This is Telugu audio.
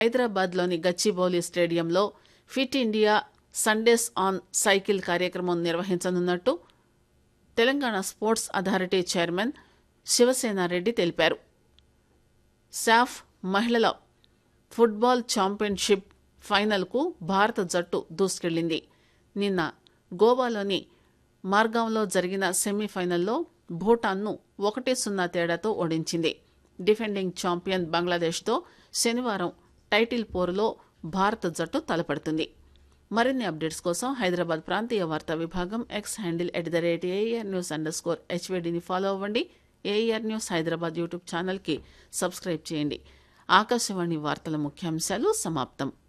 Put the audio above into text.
హైదరాబాద్లోని గచ్చిబౌలి స్టేడియంలో fit India Sundays on cycle కార్యక్రమం నిర్వహించనున్నట్టు Telangana sports authority chairman Sivasena Reddy తెలిపారు సాఫ్ మహిళల ఫుట్బాల్ ఛాంపియన్షిప్ ఫైనల్కు భారత జట్టు దూసుకెళ్లింది నిన్న గోవాలోని మార్గాంలో జరిగిన సెమీఫైనల్లో భూటాన్ను ఒకటి సున్నా తేడాతో ఓడించింది డిఫెండింగ్ ఛాంపియన్ బంగ్లాదేశ్తో శనివారం టైటిల్ పోరులో భారత జట్టు తలపడుతుంది మరిన్ని అప్డేట్స్ కోసం హైదరాబాద్ ప్రాంతీయ వార్తా విభాగం X handle at the rate AR news underscore స్కోర్ హెచ్వేడిని ఫాలో అవ్వండి ఏఆర్ న్యూస్ హైదరాబాద్ యూట్యూబ్ ఛానల్కి సబ్స్క్రైబ్ చేయండి ఆకాశవాణి వార్తల ముఖ్యాంశాలు సమాప్తం